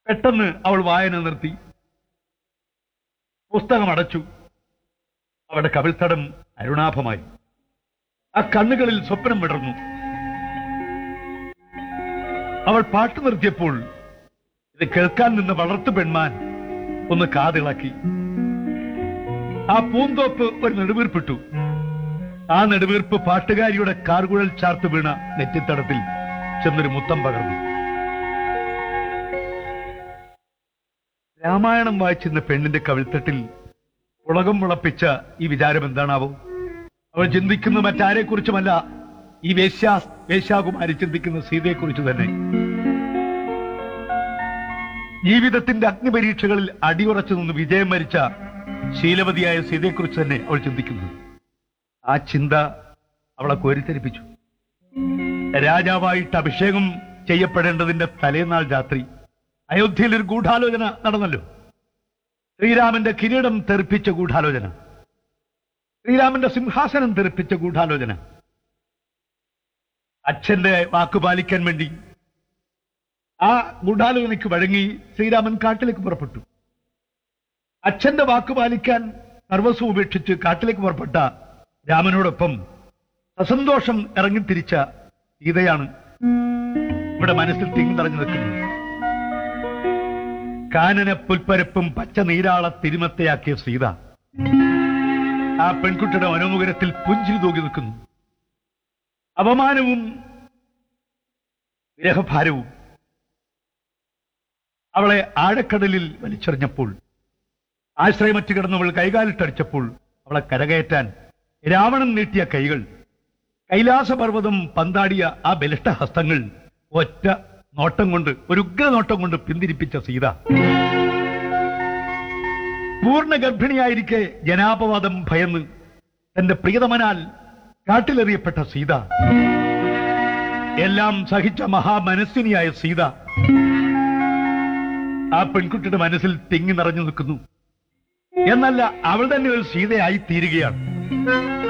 പെട്ടെന്ന് അവൾ വായന നിർത്തി പുസ്തകം അടച്ചു അവളുടെ കവിൾത്തടം അരുണാഭമായി ആ കണ്ണുകളിൽ സ്വപ്നം വിടർന്നു അവൾ പാട്ട് നിർത്തിയപ്പോൾ ഇത് കേൾക്കാൻ നിന്ന് വളർത്തു പെൺമാൻ ഒന്ന് കാതിളക്കി ആ പൂന്തോപ്പ് ഒരു നെടുവീർപ്പിട്ടു ആ നെടുവീർപ്പ് പാട്ടുകാരിയുടെ കാർകുഴൽ ചാർത്ത് വീണ നെറ്റിത്തടത്തിൽ ചെന്നൊരു മുത്തം പകർന്നു രാമായണം വായിച്ചിരുന്ന പെണ്ണിന്റെ കവിൾത്തട്ടിൽ ഉളകം മുളപ്പിച്ച ഈ വിചാരം എന്താണാവോ അവൾ ചിന്തിക്കുന്നത് മറ്റാരെക്കുറിച്ചുമല്ല ഈ വേശ്യാ വേശ്യാകുമാരി ചിന്തിക്കുന്ന സീതയെക്കുറിച്ച് തന്നെ ജീവിതത്തിന്റെ അഗ്നിപരീക്ഷകളിൽ അടിയുറച്ചു നിന്ന് വിജയം വരിച്ച ശീലവതിയായ സീതയെക്കുറിച്ച് തന്നെ അവൾ ചിന്തിക്കുന്നത് ആ ചിന്ത അവളെ കോരിത്തരിപ്പിച്ചു രാജാവായിട്ട് അഭിഷേകം ചെയ്യപ്പെടേണ്ടതിന്റെ തലേനാൾ രാത്രി അയോധ്യയിൽ ഒരു ഗൂഢാലോചന നടന്നല്ലോ ശ്രീരാമന്റെ കിരീടം തെറിപ്പിച്ച ഗൂഢാലോചന ശ്രീരാമന്റെ സിംഹാസനം തെറിപ്പിച്ച ഗൂഢാലോചന അച്ഛന്റെ വാക്ക് പാലിക്കാൻ വേണ്ടി ആ ഗൂഢാലോചനയ്ക്ക് വഴങ്ങി ശ്രീരാമൻ കാട്ടിലേക്ക് പുറപ്പെട്ടു അച്ഛന്റെ വാക്ക് പാലിക്കാൻ സർവസ്വം ഉപേക്ഷിച്ച് കാട്ടിലേക്ക് പുറപ്പെട്ട രാമനോടൊപ്പം സസന്തോഷം ഇറങ്ങിത്തിരിച്ച സീതയാണ് ഇവിടെ മനസ്സിൽ തിങ്ങി നിറഞ്ഞു നിൽക്കുന്നത് കാനന പുൽപ്പരപ്പും പച്ച നീരാള തിരുമത്തയാക്കിയ സീത ആ പെൺകുട്ടിയുടെ മനോമുഖരത്തിൽ പുഞ്ചിരി തൂകി നിൽക്കുന്നു അപമാനവും വിരഹഭാരവും അവളെ ആഴക്കടലിൽ വലിച്ചെറിഞ്ഞപ്പോൾ ആശ്രയമറ്റ് കിടന്നവൾ കൈകാലിട്ടടിച്ചപ്പോൾ അവളെ കരകയറ്റാൻ രാവണൻ നീട്ടിയ കൈകൾ കൈലാസപർവ്വതം പന്താടിയ ആ ബലിഷ്ഠ ഹസ്തങ്ങൾ ഒറ്റ നോട്ടം കൊണ്ട് ഒരു ഉഗ്ര നോട്ടം കൊണ്ട് പിന്തിരിപ്പിച്ച സീത പൂർണ്ണ ഗർഭിണിയായിരിക്കെ ജനാപവാദം ഭയന്ന് തന്റെ പ്രിയതമനാൽ കാട്ടിലെറിയപ്പെട്ട സീത എല്ലാം സഹിച്ച മഹാമനസ്വിനിയായ സീത ആ പെൺകുട്ടിയുടെ മനസ്സിൽ തിങ്ങി നിറഞ്ഞു നിൽക്കുന്നു എന്നല്ല അവൾ തന്നെ ഒരു സീതയായി തീരുകയാണ്